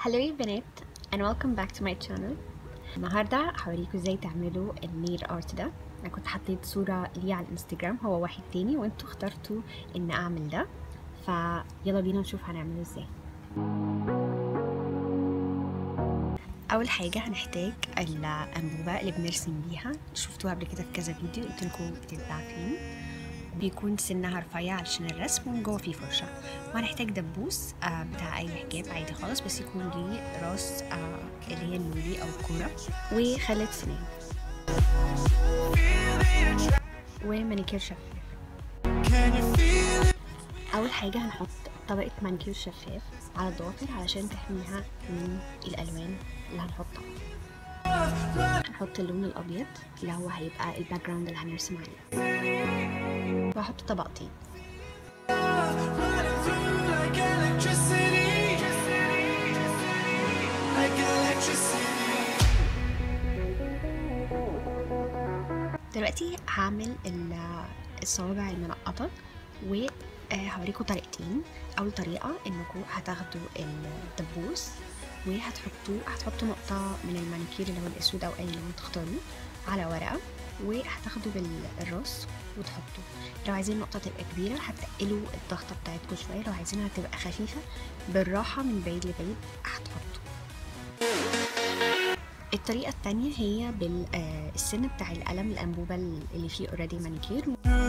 هلو يا بنات and welcome back to my channel النهاردة هوريكم ازاي تعملوا النيل ارت ده انا كنت حطيت صورة ليه على الانستجرام هو واحد تاني وانتوا اخترتوا ان اعمل ده فيلا بينا نشوف هنعمله ازاي اول حاجة هنحتاج الانبوبة اللي بنرسم بيها شفتوها قبل كده في كذا فيديو قلت لكم بتتباع فين بيكون سنها رفيع علشان الرسم ومن جوه فيه فرشة وهنحتاج دبوس آه بتاع اي حجاب عادي خالص بس يكون ليه راس آه اللي هي النولي او الكورة وخلة سنان ومانيكير شفاف اول حاجة هنحط طبقة مانيكير شفاف على الضوافر علشان تحميها من الالوان اللي هنحطها هنحط اللون الابيض اللي هو هيبقى الباك جراوند اللي هنرسم عليه وهحط طبقتين دلوقتي هعمل الصوابع المنقطة وهوريكم طريقتين اول طريقة انكم هتاخدوا الدبوس وهتحطوه هتحطوا نقطة من المانيكير اللي هو الاسود او اي لون تختاروه على ورقة وهتاخدوا بالراس وتحطوا لو عايزين النقطة تبقى كبيرة هتقلوا الضغطة بتاعتكم شوية لو عايزينها تبقى خفيفة بالراحة من بعيد لبعيد هتحطوا الطريقة التانية هي بالسن بتاع القلم الأنبوبة اللي فيه اوريدي مانيكير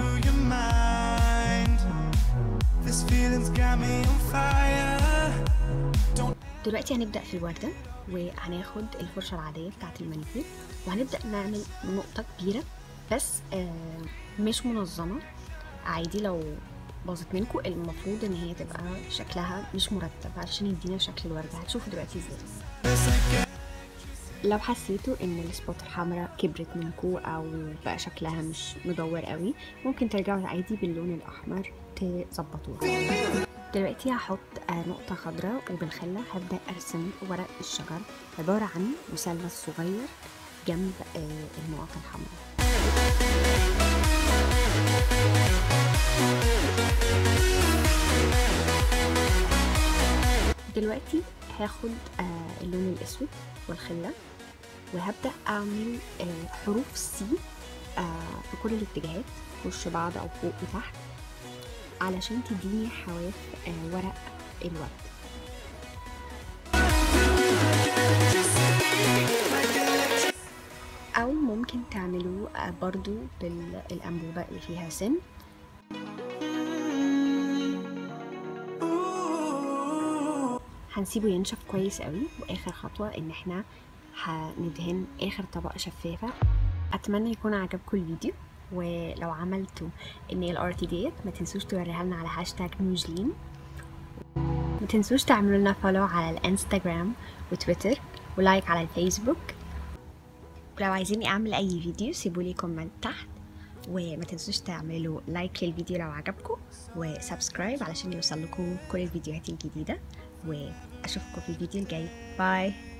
دلوقتي هنبدأ في الوردة وهناخد الفرشة العادية بتاعت المانيكير وهنبدأ نعمل نقطة كبيرة بس آه مش منظمة عادي لو باظت منكم المفروض ان هي تبقى شكلها مش مرتب علشان يدينا شكل الوردة هتشوفوا دلوقتي ازاي لو حسيتوا ان السبوت الحمراء كبرت منكم او بقى شكلها مش مدور قوي ممكن ترجعوا عادي باللون الاحمر تظبطوها دلوقتي هحط نقطة خضراء وبالخلة هبدأ أرسم ورق الشجر عبارة عن مثلث صغير جنب النقط الحمراء دلوقتي هاخد اللون الأسود والخلة وهبدأ أعمل حروف سي في كل الاتجاهات وش بعض أو فوق وتحت علشان تديني حواف ورق الورد أو ممكن تعملوه برضو بالأنبوبة اللي فيها سن هنسيبه ينشف كويس قوي واخر خطوة ان احنا هندهن اخر طبقة شفافة اتمنى يكون عجبكم الفيديو ولو عملتوا النيل ارت ديت ما تنسوش توريها لنا على هاشتاج نيوجلين ما تنسوش تعملوا لنا فولو على الانستغرام وتويتر ولايك على الفيسبوك ولو عايزيني اعمل اي فيديو سيبوا لي كومنت تحت وما تنسوش تعملوا لايك للفيديو لو عجبكم وسبسكرايب علشان يوصل لكم كل الفيديوهات الجديدة واشوفكم في الفيديو الجاي باي